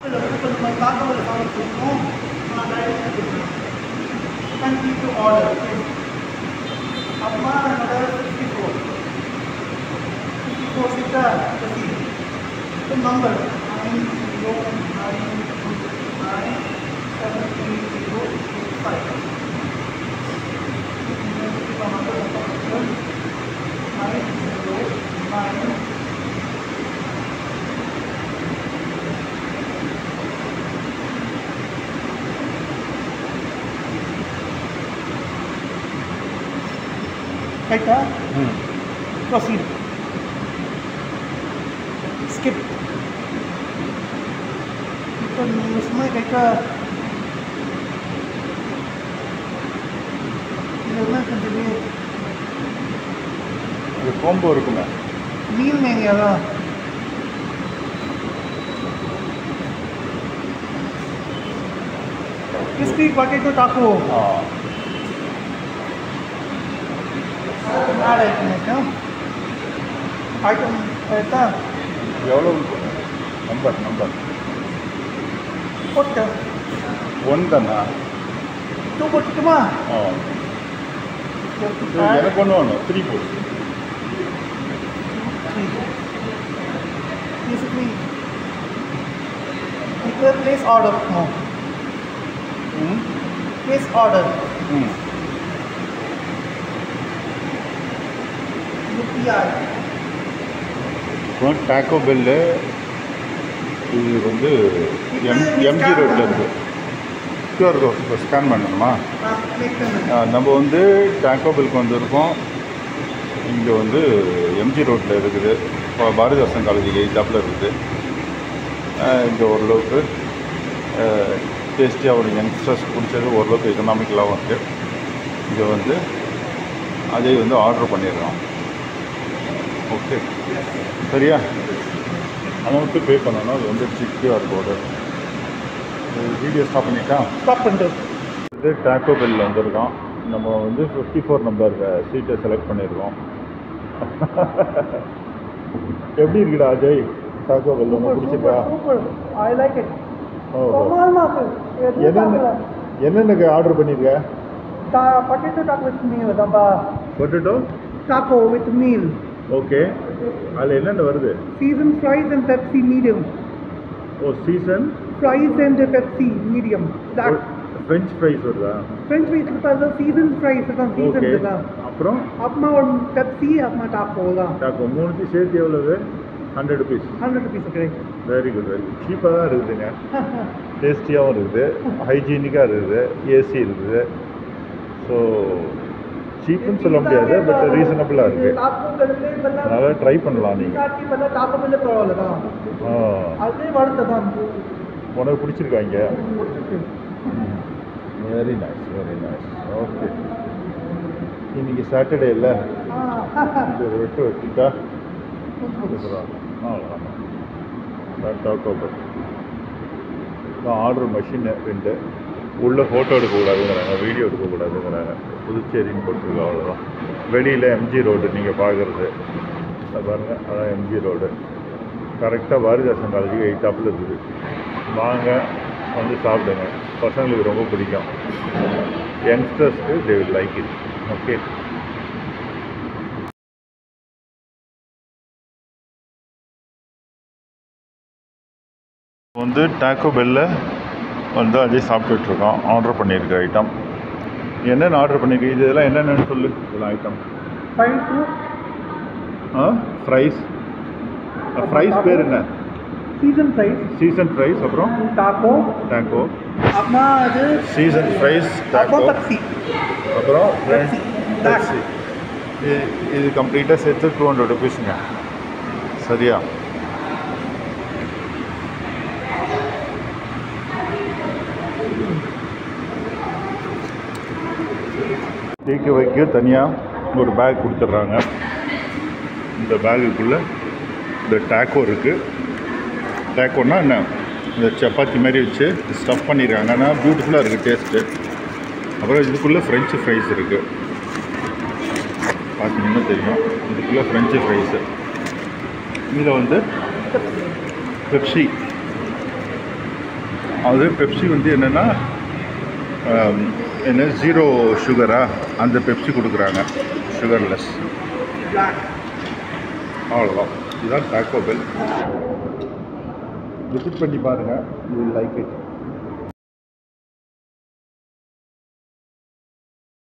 இப்போ நம்ம தாக்கவல் சாப்பிட்டு கொடுக்கணும் நான் டைரக்ட் கொடுக்கணும் கண்ட்ரி டு ஆர்டர் அப்புறமா என்னோட ஃபிஃப்டி ஃபோர் ஃபிஃப்டி ஃபோர் சிட்டா இப்போ number nine zero nine nine seven three zero eight five nine zero nine Right, huh? ம் Proceed. Skip. இப்போ நீங்கள் சும்மா கைக்கா இதெல்லாம் கொஞ்சம் இது கோம்போ இருக்குமே மீன் மேங்கியாவா crispy potato taco ஆ ஆட் ஆயிட்டு ஐட்டம் ஆயிட்டா எவ்வளோ நம்பர் நம்பர் போட்டு ஒன் தானா டூ போட்டுட்டுமா ஆ இது எனக்கு ஒன்று வேணும் த்ரீ போடு basically இப்போ place order no ம் place order ம் UPI அப்புறம் டாக்கோ பெல்லு இது வந்து எம் எம்ஜி ரோட்டில் இருக்குது க்யூஆர் கோட் இப்போ ஸ்கேன் பண்ணணுமா நான் make payment ஆ, நம்ம வந்து டாக்கோ பெல்க்கு வந்திருக்கோம் இங்கே வந்து எம்ஜி ரோட்டில் இருக்குது இப்போ பாரதிதாசன் காலேஜுக்கு எயிட்டாப்பில் இருக்குது இங்கே ஓரளவுக்கு டேஸ்டியாக ஒரு யங்ஸ்டர்ஸ் பிடிச்சது ஓரளவுக்கு எக்கனாமிக்கலாகவும் இருக்குது இங்கே வந்து அதே வந்து ஆர்டர் பண்ணிடுறோம் ஓகே சரியா அமௌண்ட்டு பே பண்ணணும் அது வந்து கியூஆர் கோடு வீடியோ ஸ்டாப் பண்ணிட்டா stop பண்ணிட்டு இது டாக்கோ பெல் வந்திருக்கோம் நம்ம வந்து ஃபிஃப்டி ஃபோர் நம்பர் சீட்டை செலக்ட் பண்ணியிருக்கோம் எப்படி இருக்குடா அஜய் டாக்கோ பெல் super உனக்கு super பிடிச்சிருக்கா super I like it ஓ கமால் மாக்கு என்னென்ன என்னென்ன ஆர்டர் பண்ணியிருக்க potato taco with meal தம்பா potato taco with meal okay அதில் என்னென்ன வருது seasoned fries and Pepsi medium ஓ season fries and Pepsi medium that French fries வருதா French fries இருக்கு பாருங்க seasoned fries தான் ஓகே seasoned தான் அப்புறம் அப்புறமா ஒரு பெப்சி அப்புறமா டாக்கோ தான் டாக்கோ மூணுத்தையும் சேர்த்து எவ்வளவு hundred rupees hundred rupees okay very good very good சீப்பாக தான் இருக்குதுங்க டேஸ்டியாகவும் இருக்குது ஹைஜீனிக்காக இருக்குது ஏசி இருக்குது ஸோ சீப்புன்னு சொல்ல முடியாது பட் ரீசனபிளாக இருக்குது அதனால் ட்ரை பண்ணலாம் நீங்கள் டாக்கோ பில்ல பரவாயில்ல தான் அதே வார்த்தை தான் உனக்கு பிடிச்சிருக்காங்க very nice very nice okay இன்னைக்கு சாட்டர்டே இல்லை இது ஒரு வெட்டு வெட்டிட்டா ஆர்டர் மிஷின் ரெண்டு உள்ள ஃபோட்டோ எடுக்கக்கூடாதுங்கிறாங்க வீடியோ எடுக்கக்கூடாதுங்கிறாங்க புதுச்சேரின்னு போட்டிருக்கு அவ்வளோதான் வெளியில் எம்ஜி ரோடு நீங்கள் பார்க்குறது பாருங்கள் அதான் எம்ஜி ரோடு கரெக்டாக பாரதிதாசன் காலேஜுக்கு எயிட்டாப்பில் இருக்குது வாங்க வந்து சாப்பிடுங்க பசங்களுக்கு ரொம்ப பிடிக்கும் யங்ஸ்டர்ஸ்க்கு they will like it okay வந்து டாக்கோ பெல்ல வந்து அஜய் சாப்பிட்டுட்ருக்கோம் ஆர்டர் பண்ணியிருக்க ஐட்டம் என்னென்ன ஆர்டர் பண்ணியிருக்கு இது இதெல்லாம் என்னென்னு சொல்லு இதெல்லாம் ஐட்டம் ஃப்ரைஸ் ஆ ஃப்ரைஸ் ஃப்ரைஸ் பேர் என்ன சீசன் ஃப்ரைஸ் சீசன் ஃப்ரைஸ் அப்புறம் டாக்கோ டாக்கோ அப்புறமா அது சீசன் ஃப்ரைஸ் டாக்கோ அப்புறம் பெப்சி அப்புறம் Pepsi. Pepsi. இது இது கம்ப்ளீட்டாக சேர்த்து டூ ஹண்ட்ரட் ருபீஸுங்க சரியா டேக்கு வைக்க தனியாக ஒரு பேக் கொடுத்துட்றாங்க இந்த பேகுக்குள்ளே இந்த டேக்கோ இருக்குது டேக்கோன்னா என்ன இந்த சப்பாத்தி மாதிரி வச்சு ஸ்டஃப் பண்ணியிருக்காங்க ஆனால் பியூட்டிஃபுல்லாக இருக்குது டேஸ்ட்டு அப்புறம் இதுக்குள்ளே ஃப்ரெஞ்சு ஃப்ரைஸ் இருக்குது பார்த்தீங்கன்னா தெரியும் இதுக்குள்ளே ஃப்ரெஞ்சு ஃப்ரைஸு இதில் வந்து பெப்சி அது பெப்சி வந்து என்னென்னா என்ன ஜீரோ சுகரா அந்த பெப்சி கொடுக்குறாங்க சுகர்லெஸ் black. அவ்வளோதான் இதுதான் டாக்கோ பெல் விசிட் பண்ணி பாருங்கள் யூ லைக் இட்